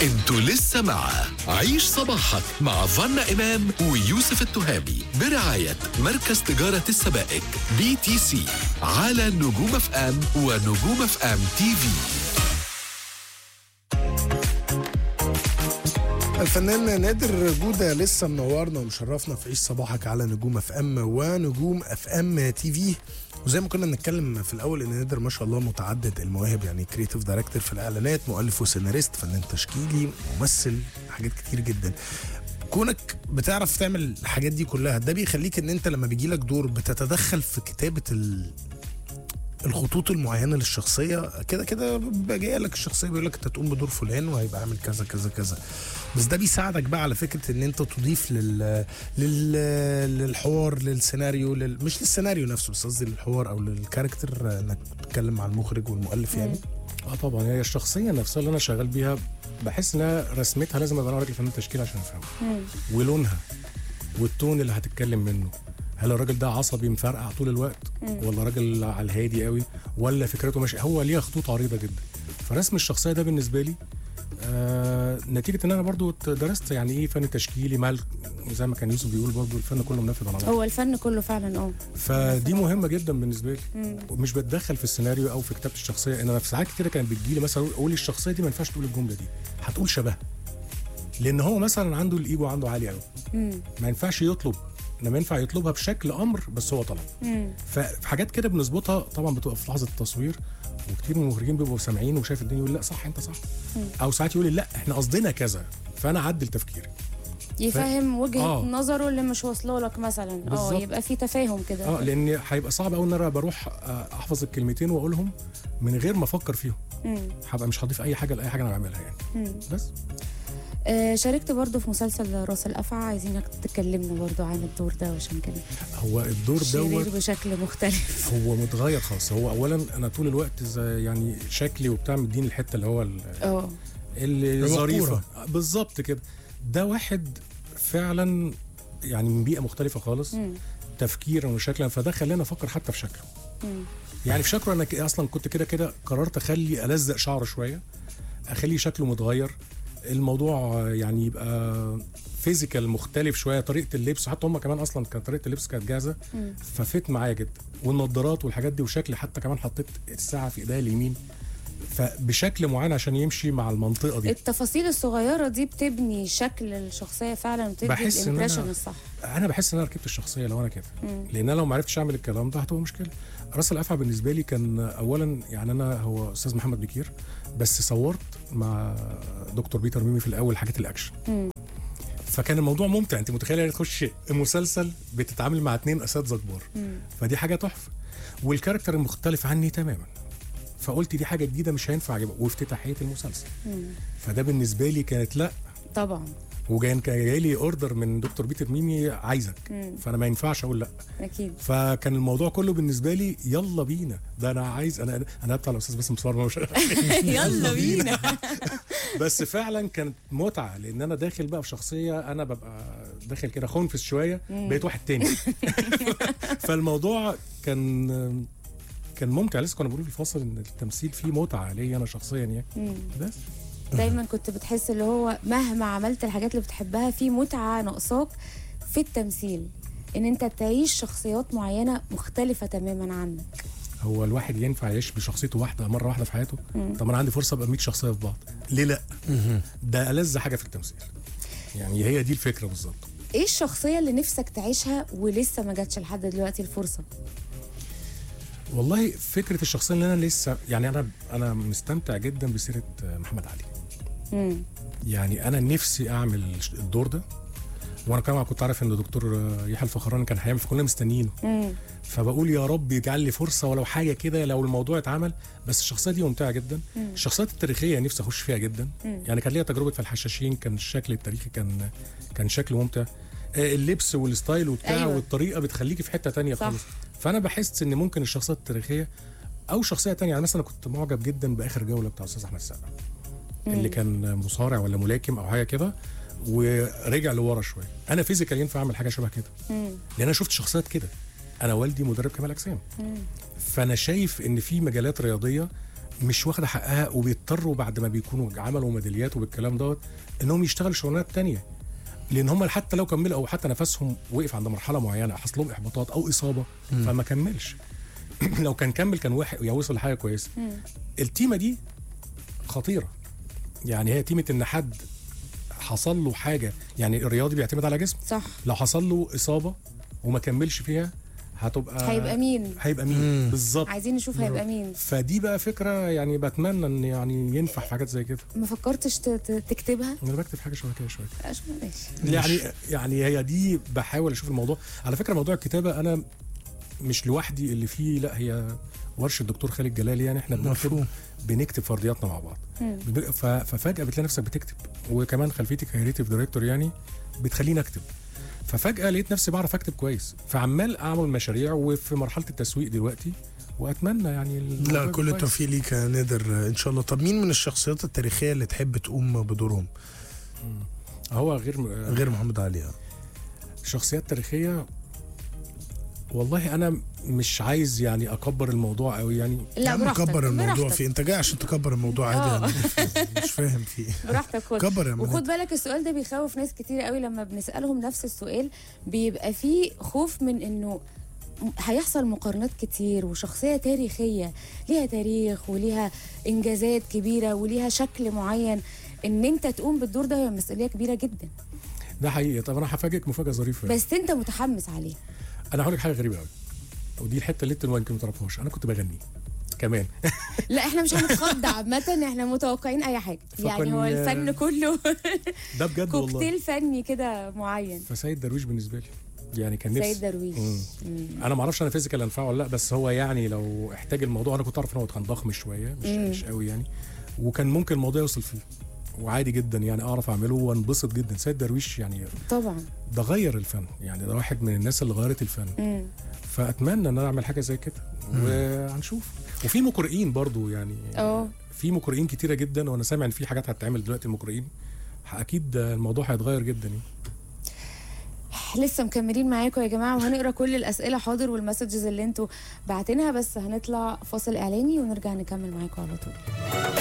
انتوا لسه مع عيش صباحك مع فنا إمام ويوسف التهامي برعاية مركز تجارة السبائك بي تي سي على نجوم اف ام ونجوم اف ام تي في الفنان نادر جودة لسه منورنا ومشرفنا في عيش صباحك على نجوم اف ام ونجوم اف ام تي في وزي ما كنا بنتكلم في الاول ان نادر ما شاء الله متعدد المواهب يعني كريتيف دايركتور في الاعلانات مؤلف وسيناريست فنان تشكيلي ممثل حاجات كتير جدا كونك بتعرف تعمل الحاجات دي كلها ده بيخليك ان انت لما بيجي لك دور بتتدخل في كتابه ال... الخطوط المعينه للشخصيه كده كده بيبقى جايه لك الشخصيه بيقول لك انت تقوم بدور فلان وهيبقى عامل كذا كذا كذا بس ده بيساعدك بقى على فكره ان انت تضيف لل... لل... للحوار للسيناريو لل... مش للسيناريو نفسه بس قصدي للحوار او للكاركتر انك تتكلم مع المخرج والمؤلف يعني اه طبعا هي الشخصيه نفسها اللي انا شغال بيها بحس انها رسمتها لازم ابقى انا راجل فنان تشكيل عشان افهمها ولونها والتون اللي هتتكلم منه هل الراجل ده عصبي مفرقع طول الوقت ولا راجل على الهادي قوي ولا فكرته ماشي هو ليها خطوط عريضه جدا فرسم الشخصيه ده بالنسبه لي آه نتيجه ان انا برضو درست يعني ايه فن تشكيلي مع ال- زي ما كان يوسف بيقول برضو الفن كله منفذ على بعض هو الفن كله فعلا اه فدي مهمه جدا بالنسبه لي ومش بتدخل في السيناريو او في كتابه الشخصيه ان انا في ساعات كتير كانت بتجيلي مثلا اقول الشخصيه دي ما ينفعش تقول الجمله دي هتقول شبهها لان هو مثلا عنده الايجو عنده عالي قوي ما ينفعش يطلب انما ينفع يطلبها بشكل امر بس هو طلب ففي حاجات كده بنظبطها طبعا بتبقى في لحظه التصوير وكتير من المخرجين بيبقوا سامعين وشايف الدنيا يقول لا صح انت صح او ساعات يقول لي لا احنا قصدنا كذا فانا اعدل تفكيري يفهم وجهه آه. نظره اللي مش واصله لك مثلا اه بالظبط. يبقى في تفاهم كده اه لان هيبقى صعب قوي ان انا بروح آه، احفظ الكلمتين واقولهم من غير ما افكر فيهم هبقى مش هضيف اي حاجه لاي حاجه انا بعملها يعني بس آه شاركت برضو في مسلسل راس الافعى عايزينك تكلمنا برضو عن الدور ده عشان كان هو الدور شرير دوت بشكل مختلف هو متغير خالص هو اولا انا طول الوقت زي يعني شكلي وبتاع مديني الحته اللي هو ال- اه اللي الوقورة. ظريفه بالظبط كده ده واحد فعلا يعني من بيئه مختلفه خالص تفكيرا وشكلا فده خلاني افكر حتى في شكله يعني في شكله انا ك- اصلا كنت كده كده قررت اخلي الزق شعره شويه اخلي شكله متغير الموضوع يعني يبقى فيزيكال مختلف شويه طريقه اللبس حتى هم كمان اصلا كانت طريقه اللبس كانت جاهزه ففت معايا جدا والنضارات والحاجات دي وشكلي حتى كمان حطيت الساعه في ايديا اليمين فبشكل معين عشان يمشي مع المنطقه دي التفاصيل الصغيره دي بتبني شكل الشخصيه فعلا وتدي بحس إن الامبريشن أنا- الصح انا بحس ان انا ركبت الشخصيه لو انا كده لان انا لو ما عرفتش اعمل الكلام ده هتبقى مشكله راس الافعى بالنسبه لي كان اولا يعني انا هو استاذ محمد بكير بس صورت مع دكتور بيتر ميمي في الاول حاجات الاكشن فكان الموضوع ممتع انت متخيله يعني تخش مسلسل بتتعامل مع اتنين اساتذه كبار فدي حاجه تحفه والكاركتر مختلف عني تماما فقلت دي حاجه جديده مش هينفع اجيبها وافتتاحيه المسلسل فده بالنسبه لي كانت لا طبعا وكان كان جاي لي اوردر من دكتور بيتر ميمي عايزك فانا ما ينفعش اقول لا اكيد فكان الموضوع كله بالنسبه لي يلا بينا ده انا عايز انا انا بتاع الاستاذ باسم صور مش يلا بينا بس فعلا كانت متعه لان انا داخل بقى في شخصيه انا ببقى داخل كده خنفس شويه بقيت واحد تاني فالموضوع كان كان ممتع لسه كنا بنقول في الفاصل ان التمثيل فيه متعه ليا انا شخصيا يعني بس دايما كنت بتحس اللي هو مهما عملت الحاجات اللي بتحبها في متعه ناقصاك في التمثيل ان انت تعيش شخصيات معينه مختلفه تماما عنك هو الواحد ينفع يعيش بشخصيته واحده مره واحده في حياته طب انا عندي فرصه ابقى 100 شخصيه في بعض ليه لا ده ألذ حاجه في التمثيل يعني هي دي الفكره بالظبط ايه الشخصيه اللي نفسك تعيشها ولسه ما جاتش لحد دلوقتي الفرصه والله فكره الشخصيه اللي انا لسه يعني انا انا مستمتع جدا بسيره محمد علي امم يعني انا نفسي اعمل الدور ده وانا كمان كنت عارف ان دكتور يحيى الفخراني كان هيعمل فكنا مستنيينه امم فبقول يا رب يجعل لي فرصه ولو حاجه كده لو الموضوع اتعمل بس الشخصيه دي ممتعه جدا الشخصيات التاريخيه نفسي اخش فيها جدا يعني كان ليا تجربه في الحشاشين كان الشكل التاريخي كان كان شكله ممتع آه، اللبس والستايل وبتاع أيوة. أيوة. والطريقه بتخليكي في حته تانية صح. خالص فانا بحس ان ممكن الشخصيات التاريخيه او شخصيه تانية يعني مثلا كنت معجب جدا باخر جوله بتاع استاذ احمد السقا اللي كان مصارع ولا ملاكم او حاجه كده ورجع لورا شويه انا فيزيكال ينفع اعمل حاجه شبه كده لان انا شفت شخصيات كده انا والدي مدرب كمال اجسام فانا شايف ان في مجالات رياضيه مش واخده حقها وبيضطروا بعد ما بيكونوا عملوا ميداليات وبالكلام دوت انهم يشتغلوا شغلانات تانية لان هم حتى لو كملوا او حتى نفسهم وقف عند مرحله معينه حصل لهم احباطات او اصابه فما كملش لو كان كمل كان واحد يوصل لحاجه كويسه التيمه دي خطيره يعني هي تيمه ان حد حصل له حاجه يعني الرياضي بيعتمد على جسمه صح لو حصل له اصابه وما كملش فيها هتبقى هيبقى مين هيبقى مين بالظبط عايزين نشوف هيبقى مين فدي بقى فكره يعني بتمنى ان يعني ينفع في حاجات زي كده ما فكرتش ت- ت- تكتبها انا بكتب حاجه شبه كده شويه عشان ماشي يعني يعني هي دي بحاول اشوف الموضوع على فكره موضوع الكتابه انا مش لوحدي اللي فيه لا هي ورشه الدكتور خالد جلال يعني احنا بنكتب مفهوم. بنكتب فرضياتنا مع بعض بب- ف- ففجاه بتلاقي نفسك بتكتب وكمان خلفيتي كريتيف دايركتور يعني بتخليني اكتب ففجاه لقيت نفسي بعرف اكتب كويس فعمال اعمل مشاريع وفي مرحله التسويق دلوقتي واتمنى يعني الموضوع لا يبقى كل كويس. التوفيق ليك يا نادر ان شاء الله طب مين من الشخصيات التاريخيه اللي تحب تقوم بدورهم هو غير غير محمد علي آه. شخصيات تاريخية والله انا مش عايز يعني اكبر الموضوع قوي يعني يا لا عم براحتك كبر الموضوع براحتك. فيه انت جاي عشان تكبر الموضوع عادي آه. يا نادر. مش فاهم فيه براحتك خد كبر يا وخد منى بالك السؤال ده بيخوف ناس كتير قوي لما بنسالهم نفس السؤال بيبقى فيه خوف من انه م- هيحصل مقارنات كتير وشخصيه تاريخيه ليها تاريخ وليها انجازات كبيره وليها شكل معين ان انت تقوم بالدور ده هي مسؤوليه كبيره جدا ده حقيقي طب انا هفاجئك مفاجاه ظريفه بس انت متحمس عليه انا هقول لك حاجه غريبه قوي ودي الحته اللي انت يمكن ما تعرفهاش انا كنت بغني كمان لا احنا مش هنتخض عامه احنا متوقعين اي حاجه يعني هو فكن- الفن كله ده بجد والله كوكتيل فني كده معين فسيد درويش بالنسبه لي يعني كان نفسي سيد درويش مم. انا ما اعرفش انا فيزيكال انفعه ولا لا بس هو يعني لو احتاج الموضوع انا كنت اعرف ان هو كان ضخم شويه مش مش قوي يعني وكان ممكن الموضوع يوصل فيه وعادي جدا يعني اعرف اعمله وانبسط جدا سيد درويش يعني طبعا ده غير الفن يعني ده واحد من الناس اللي غيرت الفن مم. فاتمنى ان انا اعمل حاجه زي كده وهنشوف وفي مقرئين برضو يعني اه في مقرئين كتيره جدا وانا سامع ان في حاجات هتتعمل دلوقتي المقرئين اكيد الموضوع هيتغير جدا يعني لسه مكملين معاكم يا جماعه وهنقرا كل الاسئله حاضر والمسجز اللي انتوا بعتينها بس هنطلع فاصل اعلاني ونرجع نكمل معاكم على طول